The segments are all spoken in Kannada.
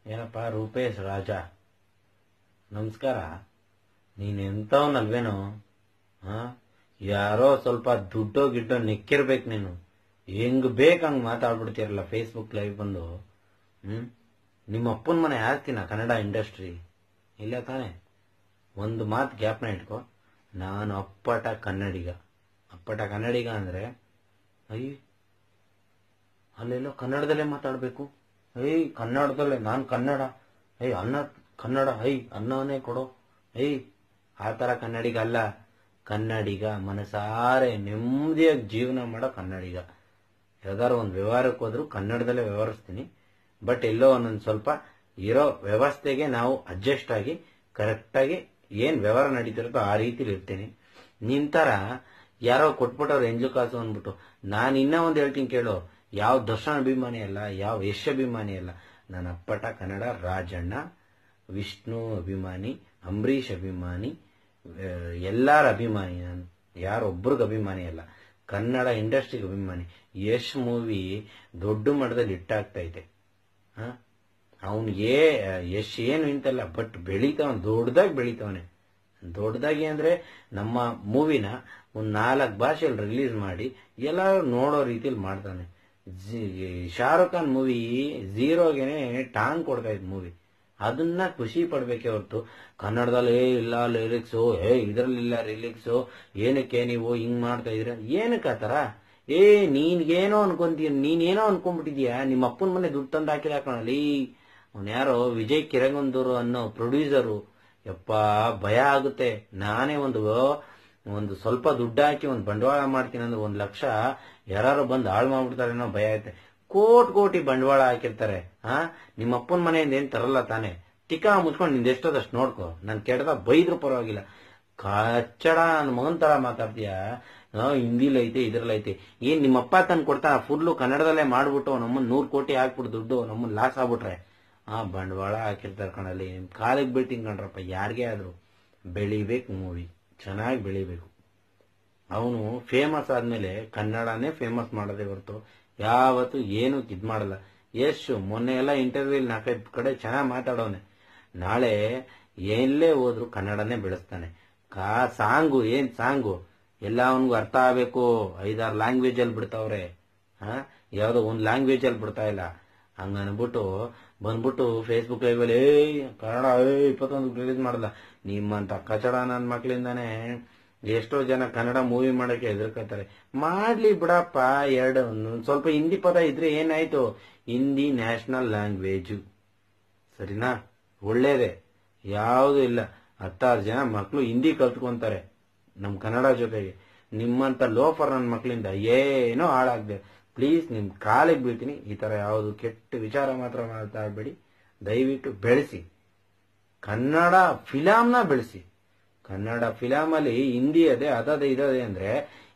ಏನಪ್ಪ ರೂಪೇಶ್ ರಾಜ ನಮಸ್ಕಾರ ನೀನ್ ಎಂತವನಲ್ವೇನೋ ಹಾ ಯಾರೋ ಸ್ವಲ್ಪ ದುಡ್ಡೋ ಗಿಡ್ಡೋ ನೆಕ್ಕಿರ್ಬೇಕು ನೀನು ಹೆಂಗ್ ಬೇಕ್ ಹಂಗ್ ಮಾತಾಡ್ಬಿಡ್ತೀರಲ್ಲ ಫೇಸ್ಬುಕ್ ಲೈವ್ ಬಂದು ಹ್ಮ್ ನಿಮ್ಮ ಅಪ್ಪನ ಮನೆ ಆಸ್ತಿನ ಕನ್ನಡ ಇಂಡಸ್ಟ್ರಿ ಇಲ್ಲ ತಾನೆ ಒಂದು ಮಾತು ಜ್ಞಾಪನ ಇಟ್ಕೋ ನಾನು ಅಪ್ಪಟ ಕನ್ನಡಿಗ ಅಪ್ಪಟ ಕನ್ನಡಿಗ ಅಂದ್ರೆ ಅಯ್ಯ ಅಲ್ಲೆಲ್ಲೋ ಕನ್ನಡದಲ್ಲೇ ಮಾತಾಡ್ಬೇಕು ಏಯ್ ಕನ್ನಡದಲ್ಲೇ ನಾನು ಕನ್ನಡ ಏಯ್ ಅನ್ನ ಕನ್ನಡ ಐ ಅನ್ನವನ್ನೇ ಕೊಡೋ ಏಯ್ ಆ ಥರ ಕನ್ನಡಿಗ ಅಲ್ಲ ಕನ್ನಡಿಗ ಮನಸಾರೆ ನೆಮ್ಮದಿಯಾಗಿ ಜೀವನ ಮಾಡೋ ಕನ್ನಡಿಗ ಯಾವ್ದಾರು ಒಂದು ವ್ಯವಹಾರಕ್ಕೆ ಹೋದ್ರು ಕನ್ನಡದಲ್ಲೇ ವ್ಯವಹರಿಸ್ತೀನಿ ಬಟ್ ಎಲ್ಲೋ ಒಂದೊಂದು ಸ್ವಲ್ಪ ಇರೋ ವ್ಯವಸ್ಥೆಗೆ ನಾವು ಅಡ್ಜಸ್ಟ್ ಆಗಿ ಕರೆಕ್ಟಾಗಿ ಏನ್ ವ್ಯವಹಾರ ನಡೀತಿರುತ್ತೋ ಆ ರೀತಿಲಿ ಇರ್ತೀನಿ ನಿನ್ ತರ ಯಾರೋ ಕೊಟ್ಬಿಟ್ಟವ್ರು ಎಂಜು ಕಾಸು ಅಂದ್ಬಿಟ್ಟು ನಾನು ಇನ್ನ ಒಂದು ಹೇಳ್ತೀನಿ ಕೇಳು ಯಾವ ದರ್ಶನ ಅಭಿಮಾನಿ ಅಲ್ಲ ಯಾವ ಯಶ್ ಅಭಿಮಾನಿ ಅಲ್ಲ ನನ್ನ ಅಪ್ಪಟ ಕನ್ನಡ ರಾಜಣ್ಣ ವಿಷ್ಣು ಅಭಿಮಾನಿ ಅಂಬರೀಷ್ ಅಭಿಮಾನಿ ಆ, ಎಲ್ಲಾರ ಅಭಿಮಾನಿ ನಾನು ಯಾರೊಬ್ರಿಗೆ ಅಭಿಮಾನಿ ಅಲ್ಲ ಕನ್ನಡ ಇಂಡಸ್ಟ್ರಿಗೆ ಅಭಿಮಾನಿ ಯಶ್ ಮೂವಿ ದೊಡ್ಡ ಮಟ್ಟದಲ್ಲಿ ಹಿಟ್ಟಾಗ್ತಾ ಇದೆ ಅವನಿಗೆ ಯಶ್ ಏನು ಇಂತಲ್ಲ ಬಟ್ ಬೆಳಿತಾವನ್ ದೊಡ್ಡದಾಗಿ ಬೆಳಿತಾವನೆ ದೊಡ್ಡದಾಗಿ ಅಂದ್ರೆ ನಮ್ಮ ಮೂವಿನ ಒಂದ್ ನಾಲ್ಕು ಭಾಷೆಯಲ್ಲಿ ರಿಲೀಸ್ ಮಾಡಿ ಎಲ್ಲರೂ ನೋಡೋ ರೀತಿಯಲ್ಲಿ ಮಾಡ್ತಾನೆ ಜಿ- ಶಾರುಖ್ ಖಾನ್ ಮೂವಿ ಝೀರೋಗೆನೆ ಟಾಂಗ್ ಕೊಡ್ತಾ ಇದ್ ಮೂವಿ ಅದನ್ನ ಖುಷಿ ಪಡ್ಬೇಕೆ ಹೊರತು ಕನ್ನಡದಲ್ಲಿ ಏ ಇಲ್ಲ ಲಿರಿಕ್ಸು ಏ ಇದ್ರಲ್ಲಿ ಇಲ್ಲ ಲಿರಿಕ್ಸು ಏನಕ್ಕೆ ನೀವು ಹಿಂಗ್ ಮಾಡ್ತಾ ಇದೀರ ಏನಕ್ಕೆ ಆತರ ಏ ನೀನ್ಗೇನೋ ಅನ್ಕೊಂತೀಯ ನೀನೇನೋ ಅನ್ಕೊಂಡ್ಬಿಟ್ಟಿದ್ಯಾ ನಿಮ್ಮ ಅಪ್ಪನ ಮನೆ ದುಡ್ಡು ತಂದು ಹಾಕಿದ ಹಾಕೋಣಲ್ಲಿ ಅವ್ನು ಯಾರೋ ವಿಜಯ್ ಕಿರಂಗಂದೂರು ಅನ್ನೋ ಪ್ರೊಡ್ಯೂಸರು ಯಪ್ಪ ಭಯ ಆಗುತ್ತೆ ನಾನೇ ಒಂದು ಒಂದು ಸ್ವಲ್ಪ ದುಡ್ಡು ಹಾಕಿ ಒಂದು ಬಂಡವಾಳ ಮಾಡ್ತೀನಿ ಅಂದ್ರೆ ಒಂದ್ ಲಕ್ಷ ಯಾರು ಬಂದು ಹಾಳು ಮಾಡ್ಬಿಡ್ತಾರೆ ಅನ್ನೋ ಭಯ ಐತೆ ಕೋಟಿ ಕೋಟಿ ಬಂಡವಾಳ ಹಾಕಿರ್ತಾರೆ ಹಾ ನಿಮ್ಮ ಅಪ್ಪನ ಮನೆಯಿಂದ ಏನ್ ತರಲ್ಲ ತಾನೆ ಟಿಕಾ ಮುಚ್ಕೊಂಡು ನಿಂದ ಎಷ್ಟೋದಷ್ಟು ನೋಡ್ಕೊ ನನ್ ಕೆಡದ ಬೈದ್ರು ಪರವಾಗಿಲ್ಲ ಕಚ್ಚಡ ನನ್ನ ಮಗನ್ ತರ ಮಾತಾಡ್ತೀಯ ಆ, ಹಿಂದಿಲಿ ಐತೆ ಇದ್ರಲ್ಲಿ ಐತೆ ಏನ್ ನಿಮ್ಮಪ್ಪ ತಂದು ಕೊಡ್ತಾನ ಫುಲ್ಲು ಕನ್ನಡದಲ್ಲೇ ಮಾಡ್ಬಿಟ್ಟು ನಮ್ಮನ್ ನೂರ್ ಕೋಟಿ ಹಾಕ್ಬಿಟ್ಟು ದುಡ್ಡು ನಮ್ಮನ್ ಲಾಸ್ ಆಗ್ಬಿಟ್ರೆ ಆ ಬಂಡವಾಳ ಹಾಕಿರ್ತಾರೆ ಕಣಲ್ಲಿ ನಿಮ್ ಕಾಲಿಗೆ ಬೀಳ್ತೀನಿ ಕಣ್ರಪ್ಪ ಯಾರಿಗೇ ಆದ್ರೂ ಬೆಳಿಬೇಕು ಮೂವಿ ಚೆನ್ನಾಗಿ ಬೆಳಿಬೇಕು ಅವನು ಫೇಮಸ್ ಆದ್ಮೇಲೆ ಕನ್ನಡನೇ ಫೇಮಸ್ ಮಾಡೋದೇ ಹೊರತು ಯಾವತ್ತು ಏನು ಇದ್ ಮಾಡಲ್ಲ ಯಶ್ ಮೊನ್ನೆ ಎಲ್ಲ ಇಂಟರ್ವ್ಯೂ ನಾಲ್ಕೈದು ಕಡೆ ಚೆನ್ನಾಗಿ ಮಾತಾಡೋನೆ ನಾಳೆ ಎಲ್ಲೇ ಹೋದ್ರು ಕನ್ನಡನೇ ಬೆಳೆಸ್ತಾನೆ ಕಾ ಸಾಂಗು ಏನ್ ಸಾಂಗು ಎಲ್ಲ ಅವನಿಗೂ ಅರ್ಥ ಆಗ್ಬೇಕು ಐದಾರು ಲ್ಯಾಂಗ್ವೇಜ್ ಅಲ್ಲಿ ಬಿಡ್ತಾವ್ರೆ ಹಾ ಯಾವ್ದೋ ಒಂದ್ ಲ್ಯಾಂಗ್ವೇಜ್ ಅಲ್ಲಿ ಬಿಡ್ತಾ ಇಲ್ಲ ಹಂಗ ಅನ್ಬಿಟ್ಟು ಬಂದ್ಬಿಟ್ಟು ಫೇಸ್ಬುಕ್ ಲೈವ್ ಅಲ್ಲಿ ಏಯ್ ಕನ್ನಡ ಏಯ್ ಇಪ್ಪತ್ತೊಂದು ರಿಲೀಸ್ ಮಾಡಲ್ಲ ನಿಮ್ಮಂತ ಕಚಡ ನನ್ನ ಮಕ್ಳಿಂದಾನೆ ಎಷ್ಟೋ ಜನ ಕನ್ನಡ ಮೂವಿ ಮಾಡಕ್ಕೆ ಹೆದರ್ಕತ್ತಾರೆ ಮಾಡ್ಲಿ ಬಿಡಪ್ಪ ಎರಡು ಒಂದ್ ಸ್ವಲ್ಪ ಹಿಂದಿ ಪದ ಇದ್ರೆ ಏನಾಯ್ತು ಹಿಂದಿ ನ್ಯಾಷನಲ್ ಲ್ಯಾಂಗ್ವೇಜ್ ಸರಿನಾ ಒಳ್ಳೇದೇ ಯಾವುದು ಇಲ್ಲ ಹತ್ತಾರು ಜನ ಮಕ್ಕಳು ಹಿಂದಿ ಕಲ್ತ್ಕೊಂತಾರೆ ನಮ್ ಕನ್ನಡ ಜೊತೆಗೆ ನಿಮ್ಮಂತ ಲೋಫರ್ ನನ್ನ ಮಕ್ಕಳಿಂದ ಏನೋ ಹಾಳಾಗ್ದೆ ಪ್ಲೀಸ್ ನಿಮ್ ಕಾಲಿಗೆ ಬೀಳ್ತೀನಿ ಈ ತರ ಯಾವುದು ಕೆಟ್ಟ ವಿಚಾರ ಮಾತ್ರ ಮಾತಾಡಬೇಡಿ ದಯವಿಟ್ಟು ಬೆಳೆಸಿ ಕನ್ನಡ ಫಿಲಾಮ್ನ ಬೆಳೆಸಿ ಕನ್ನಡ ಫಿಲಾಮ್ ಅಲ್ಲಿ ಹಿಂದಿ ಅದೇ ಅದದೆ ಇದದೆ ಅಂದ್ರೆ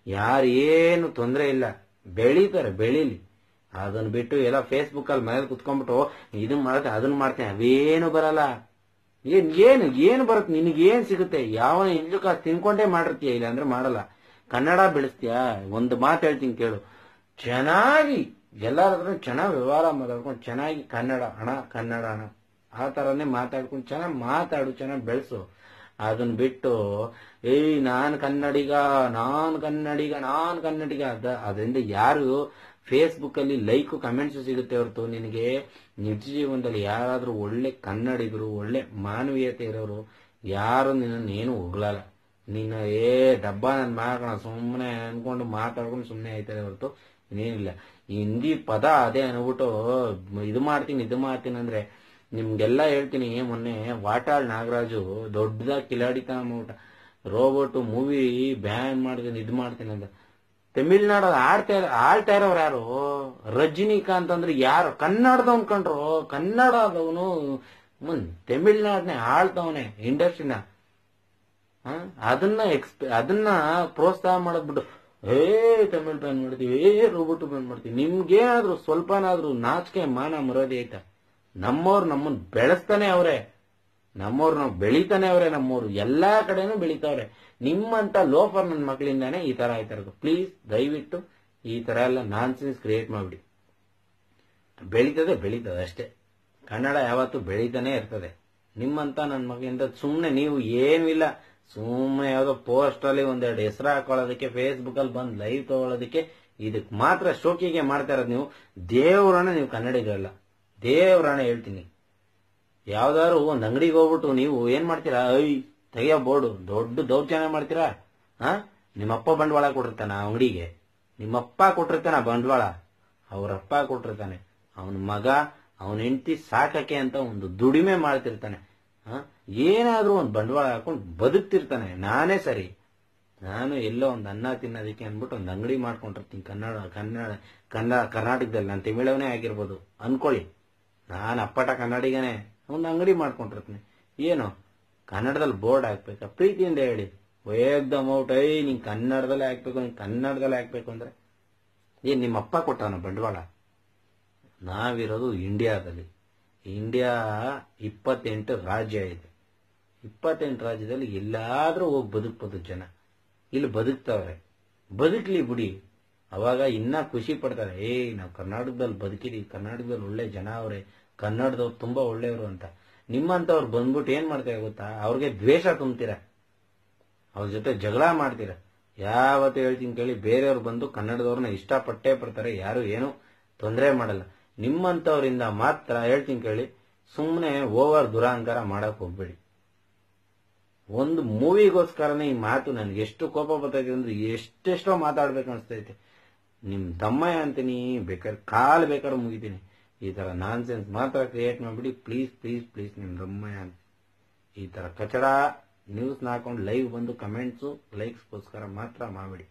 ಯಾರೇನು ತೊಂದರೆ ಇಲ್ಲ ಬೆಳೀತಾರೆ ಬೆಳೀಲಿ ಅದನ್ನ ಬಿಟ್ಟು ಎಲ್ಲ ಫೇಸ್ಬುಕ್ ಅಲ್ಲಿ ಮನೇಲಿ ಕುತ್ಕೊಂಡ್ಬಿಟ್ಟು ಇದನ್ ಮಾಡ್ತೀನಿ ಅದನ್ನ ಮಾಡ್ತೀನಿ ಅವೇನು ಬರಲ್ಲ ಏನ್ ಏನು ಏನು ಬರುತ್ತೆ ನಿನಗೇನ್ ಸಿಗುತ್ತೆ ಯಾವ ಇಂಜು ಕಾಸು ತಿನ್ಕೊಂಡೇ ಮಾಡಿರ್ತೀಯ ಇಲ್ಲ ಅಂದ್ರೆ ಮಾಡಲ್ಲ ಕನ್ನಡ ಬೆಳೆಸ್ತೀಯಾ ಒಂದು ಮಾತು ಹೇಳ್ತೀನಿ ಕೇಳು ಚೆನ್ನಾಗಿ ಎಲ್ಲರ ಹತ್ರ ಚೆನ್ನಾಗಿ ವ್ಯವಹಾರ ಮಾತಾಡ್ಕೊಂಡು ಚೆನ್ನಾಗಿ ಕನ್ನಡ ಹಣ ಕನ್ನಡ ಹಣ ಆ ತರನೇ ಮಾತಾಡ್ಕೊಂಡು ಚೆನ್ನಾಗಿ ಮಾತಾಡು ಚೆನ್ನಾಗಿ ಬೆಳೆಸು ಅದನ್ನ ಬಿಟ್ಟು ಏಯ್ ನಾನ್ ಕನ್ನಡಿಗ ನಾನ್ ಕನ್ನಡಿಗ ನಾನ್ ಕನ್ನಡಿಗ ಅದ ಅದರಿಂದ ಯಾರು ಫೇಸ್ಬುಕ್ ಅಲ್ಲಿ ಲೈಕ್ ಕಮೆಂಟ್ಸ್ ಸಿಗುತ್ತೆ ಹೊರತು ನಿನಗೆ ನಿಜ ಜೀವನದಲ್ಲಿ ಯಾರಾದ್ರೂ ಒಳ್ಳೆ ಕನ್ನಡಿಗರು ಒಳ್ಳೆ ಮಾನವೀಯತೆ ಇರೋರು ಯಾರು ನಿನ್ನ ಏನು ಹೋಗ್ಲಲ್ಲ ನೀನು ಏ ಡಬ್ಬ ನನ್ ಮಾಕಣ ಸುಮ್ಮನೆ ಅನ್ಕೊಂಡು ಮಾತಾಡ್ಕೊಂಡು ಸುಮ್ಮನೆ ಆಯ್ತಾರೆ ಹೊರತು ಇನ್ನೇನಿಲ್ಲ ಈ ಹಿಂದಿ ಪದ ಅದೇ ಅನ್ಬಿಟ್ಟು ಇದು ಮಾಡ್ತೀನಿ ಇದು ಮಾಡ್ತೀನಿ ಅಂದ್ರೆ ನಿಮ್ಗೆಲ್ಲ ಹೇಳ್ತೀನಿ ಮೊನ್ನೆ ವಾಟಾಳ್ ನಾಗರಾಜು ದೊಡ್ಡದಾಗಿ ಕಿಲಾಡಿತನ ಮಾಡ್ಬಿಟ್ಟ ರೋಬೋಟ್ ಮೂವಿ ಬ್ಯಾನ್ ಮಾಡ್ತೀನಿ ಇದು ಮಾಡ್ತೀನಿ ಅಂತ ತಮಿಳ್ನಾಡು ಆಡ್ತಾ ಆಳ್ತಾ ಇರೋರು ಯಾರು ರಜನಿಕಾಂತ್ ಅಂದ್ರೆ ಯಾರು ಕನ್ನಡದವನ್ ಕಂಡ್ರು ಕನ್ನಡದವನು ಮುಂದ್ ತಮಿಳ್ನಾಡ್ನೆ ಆಳ್ತವನೆ ಇಂಡಸ್ಟ್ರಿನ ಹ? ಅದನ್ನ ಎಕ್ಸ್ಪೆ ಅದನ್ನ ಪ್ರೋತ್ಸಾಹ ಮಾಡದ್ಬಿಟ್ಟು ಏ ತಮಿಳ್ ಬ್ಯಾನ್ ಮಾಡ್ತೀವಿ ಏ ರೋಬೋಟ್ ಬ್ಯಾನ್ ಮಾಡ್ತೀವಿ ನಿಮ್ಗೇನಾದ್ರೂ ಸ್ವಲ್ಪನಾದ್ರೂ ನಾಚಿಕೆ ಮಾನ ಮರೋದಿ ಐತಾ ನಮ್ಮವ್ರು ನಮ್ಮನ್ನ ಬೆಳೆಸ್ತಾನೆ ಅವ್ರೆ ನಮ್ಮವ್ರು ನಾವು ಬೆಳಿತಾನೆ ಅವ್ರೆ ನಮ್ಮವ್ರು ಎಲ್ಲಾ ಕಡೆನೂ ಬೆಳಿತಾವ್ರೆ ನಿಮ್ಮಂತ ಲೋಫರ್ ನನ್ನ ಮಕ್ಕಳಿಂದಾನೆ ಈ ತರ ಆಯ್ತಾ ಇರೋದು ಪ್ಲೀಸ್ ದಯವಿಟ್ಟು ಈ ತರ ಎಲ್ಲ ನಾನ್ಸೆನ್ಸ್ ಕ್ರಿಯೇಟ್ ಮಾಡ್ಬಿಡಿ ಬೆಳೀತದೆ ಬೆಳೀತದೆ ಅಷ್ಟೇ ಕನ್ನಡ ಯಾವತ್ತೂ ಬೆಳೀತಾನೆ ಇರ್ತದೆ ನಿಮ್ಮಂತ ನನ್ನ ಮಗನಿಂದ ಸುಮ್ಮನೆ ನೀವು ಏನೂ ಇಲ್ಲ ಸುಮ್ಮನೆ ಯಾವುದೋ ಪೋಸ್ಟ್ ಅಲ್ಲಿ ಒಂದೆರಡು ಹೆಸರು ಹಾಕೊಳ್ಳೋದಕ್ಕೆ ಫೇಸ್ಬುಕ್ ಅಲ್ಲಿ ಬಂದು ಲೈವ್ ತಗೊಳ್ಳೋದಕ್ಕೆ ಇದಕ್ ಮಾತ್ರ ಶೋಕಿಗೆ ಮಾಡ್ತಾ ಇರೋದು ನೀವು ದೇವ್ರನ್ನ ನೀವು ಕನ್ನಡಿಗರಲ್ಲ ದೇವ್ರನ್ನ ಹೇಳ್ತೀನಿ ಯಾವ್ದಾದ್ರು ಒಂದ್ ಅಂಗಡಿಗೆ ಹೋಗ್ಬಿಟ್ಟು ನೀವು ಏನ್ ಮಾಡ್ತೀರಾ ಐ ತೆಗಿಯೋ ಬೋರ್ಡು ದೊಡ್ಡ ದೌರ್ಜನ್ಯ ಮಾಡ್ತೀರಾ ಹಾ ನಿಮ್ಮಪ್ಪ ಬಂಡವಾಳ ಕೊಟ್ಟಿರ್ತಾನ ಆ ಅಂಗಡಿಗೆ ನಿಮ್ಮಪ್ಪ ಕೊಟ್ಟಿರ್ತಾನ ಬಂಡವಾಳ ಅವರಪ್ಪ ಕೊಟ್ಟಿರ್ತಾನೆ ಅವನ ಮಗ ಅವನ ಹೆಂಡತಿ ಸಾಕಕ್ಕೆ ಅಂತ ಒಂದು ದುಡಿಮೆ ಮಾಡ್ತಿರ್ತಾನೆ ಹಾ ಏನಾದ್ರೂ ಒಂದು ಬಂಡವಾಳ ಹಾಕೊಂಡು ಬದುಕ್ತಿರ್ತಾನೆ ನಾನೇ ಸರಿ ನಾನು ಎಲ್ಲೋ ಒಂದು ಅನ್ನ ತಿನ್ನೋದಕ್ಕೆ ಅಂದ್ಬಿಟ್ಟು ಒಂದು ಅಂಗಡಿ ಮಾಡ್ಕೊಂಡಿರ್ತೀನಿ ಕನ್ನಡ ಕನ್ನಡ ಕನ್ನಡ ಕರ್ನಾಟಕದಲ್ಲಿ ನಾನು ತಮಿಳವನೇ ಆಗಿರ್ಬೋದು ಅನ್ಕೊಳ್ಳಿ ನಾನು ಅಪ್ಪಟ ಕನ್ನಡಿಗನೇ ಒಂದು ಅಂಗಡಿ ಮಾಡ್ಕೊಂಡಿರ್ತೀನಿ ಏನು ಕನ್ನಡದಲ್ಲಿ ಬೋರ್ಡ್ ಹಾಕ್ಬೇಕಾ ಪ್ರೀತಿಯಿಂದ ಹೇಳಿ ಏಕ್ದಮ್ ಔಟ್ ಐ ನೀನ್ ಕನ್ನಡದಲ್ಲೇ ಹಾಕ್ಬೇಕು ನೀನ್ ಕನ್ನಡದಲ್ಲೇ ಹಾಕ್ಬೇಕು ಅಂದ್ರೆ ಏನ್ ನಿಮ್ಮ ಅಪ್ಪ ಕೊಟ್ಟಾನ ಬಂಡವಾಳ ನಾವಿರೋದು ಇಂಡಿಯಾದಲ್ಲಿ ಇಂಡಿಯಾ ಇಪ್ಪತ್ತೆಂಟು ರಾಜ್ಯ ಇದೆ ಇಪ್ಪತ್ತೆಂಟು ರಾಜ್ಯದಲ್ಲಿ ಎಲ್ಲಾದ್ರೂ ಹೋಗಿ ಬದುಕ್ಬೋದು ಜನ ಇಲ್ಲಿ ಬದುಕ್ತವ್ರೆ ಬದುಕ್ಲಿ ಬಿಡಿ ಅವಾಗ ಇನ್ನ ಖುಷಿ ಪಡ್ತಾರೆ ಏ ನಾವು ಕರ್ನಾಟಕದಲ್ಲಿ ಬದುಕಿದೀವಿ ಕರ್ನಾಟಕದಲ್ಲಿ ಒಳ್ಳೆ ಜನ ಅವ್ರೆ ಕನ್ನಡದವ್ರು ತುಂಬಾ ಒಳ್ಳೆಯವರು ಅಂತ ನಿಮ್ಮಂತವ್ರು ಬಂದ್ಬಿಟ್ಟು ಏನ್ ಮಾಡ್ತಾರೆ ಗೊತ್ತಾ ಅವ್ರಿಗೆ ದ್ವೇಷ ತುಂಬ್ತೀರಾ ಅವ್ರ ಜೊತೆ ಜಗಳ ಮಾಡ್ತೀರಾ ಯಾವತ್ತು ಹೇಳ್ತೀನಿ ಕೇಳಿ ಬೇರೆಯವ್ರು ಬಂದು ಕನ್ನಡದವ್ರನ್ನ ಇಷ್ಟಪಟ್ಟೇ ಪಡ್ತಾರೆ ಯಾರು ಏನು ತೊಂದರೆ ಮಾಡಲ್ಲ ನಿಮ್ಮಂತವರಿಂದ ಮಾತ್ರ ಹೇಳ್ತೀನಿ ಕೇಳಿ ಸುಮ್ಮನೆ ಓವರ್ ದುರಹಂಕಾರ ಮಾಡಕ್ ಹೋಗ್ಬೇಡಿ ಒಂದು ಮೂವಿಗೋಸ್ಕರನೇ ಈ ಮಾತು ನನಗೆ ಎಷ್ಟು ಕೋಪ ಬರ್ತೈತೆ ಅಂದ್ರೆ ಎಷ್ಟೆಷ್ಟೋ ಮಾತಾಡ್ಬೇಕು ಅನಿಸ್ತೈತೆ ನಿಮ್ ತಮ್ಮಯ್ಯ ಅಂತೀನಿ ಬೇಕಾದ್ರೆ ಕಾಲ್ ಬೇಕಾದ್ರೆ ಮುಗಿತೀನಿ ಈ ತರ ನಾನ್ ಸೆನ್ಸ್ ಮಾತ್ರ ಕ್ರಿಯೇಟ್ ಮಾಡ್ಬಿಡಿ ಪ್ಲೀಸ್ ಪ್ಲೀಸ್ ಪ್ಲೀಸ್ ನಿಮ್ ತಮ್ಮಯ್ಯ ಅಂತ ಈ ತರ ಕಚಡ ನ್ಯೂಸ್ ಹಾಕೊಂಡು ಲೈವ್ ಬಂದು ಕಮೆಂಟ್ಸು ಲೈಕ್ಸ್ಗೋಸ್ಕರ ಮಾತ್ರ ಮಾಡಬೇಡಿ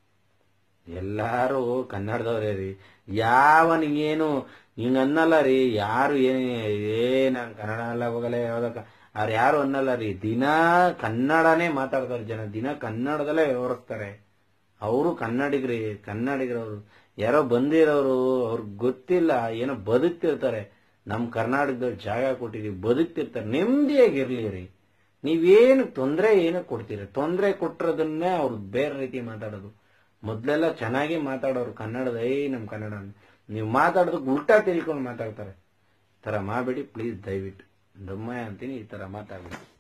ಎಲ್ಲಾರು ಕನ್ನಡದವ್ರೇ ರೀ ಯಾವನಿಗೇನು ಹಿಂಗ ಅನ್ನಲ್ಲ ರೀ ಯಾರು ಏನ್ ಏ ನಾನ್ ಕನ್ನಡ ಅಲ್ಲ ಹೋಗಲ್ಲ ಯಾವ್ದಕ್ಕ ಅವ್ರು ಯಾರು ಅನ್ನಲ್ಲ ರೀ ದಿನ ಕನ್ನಡನೇ ಮಾತಾಡ್ತಾರೆ ಜನ ದಿನ ಕನ್ನಡದಲ್ಲೇ ವ್ಯವಹರಿಸ್ತಾರೆ ಅವರು ಕನ್ನಡಿಗರಿ ಕನ್ನಡಿಗರವರು ಯಾರೋ ಬಂದಿರೋರು ಅವ್ರಿಗೆ ಗೊತ್ತಿಲ್ಲ ಏನೋ ಬದುಕ್ತಿರ್ತಾರೆ ನಮ್ ಕರ್ನಾಟಕದಲ್ಲಿ ಜಾಗ ಕೊಟ್ಟಿದೀವಿ ಬದುಕ್ತಿರ್ತಾರೆ ನೆಮ್ಮದಿಯಾಗಿರ್ಲಿ ರೀ ನೀವೇನು ತೊಂದರೆ ಏನಕ್ಕೆ ಕೊಡ್ತೀರಿ ತೊಂದರೆ ಕೊಟ್ಟಿರೋದನ್ನೇ ಅವ್ರು ಬೇರೆ ರೀತಿ ಮಾತಾಡೋದು ಮೊದ್ಲೆಲ್ಲ ಚೆನ್ನಾಗಿ ಮಾತಾಡೋರು ಕನ್ನಡದ ಏ ನಮ್ ಕನ್ನಡ ಅಂತ. ನೀವು ಮಾತಾಡೋದಕ್ಕೆ ಉಲ್ಟಾ ತಿಳ್ಕೊಂಡು ಮಾತಾಡ್ತಾರೆ ಈ ತರ ಮಾಡಬೇಡಿ ಪ್ಲೀಸ್ ದಯವಿಟ್ಟು ದಮ್ಮಯ್ಯ ಅಂತೀನಿ ಈ ತರ ಮಾತಾಡ್ಬೇಡಿ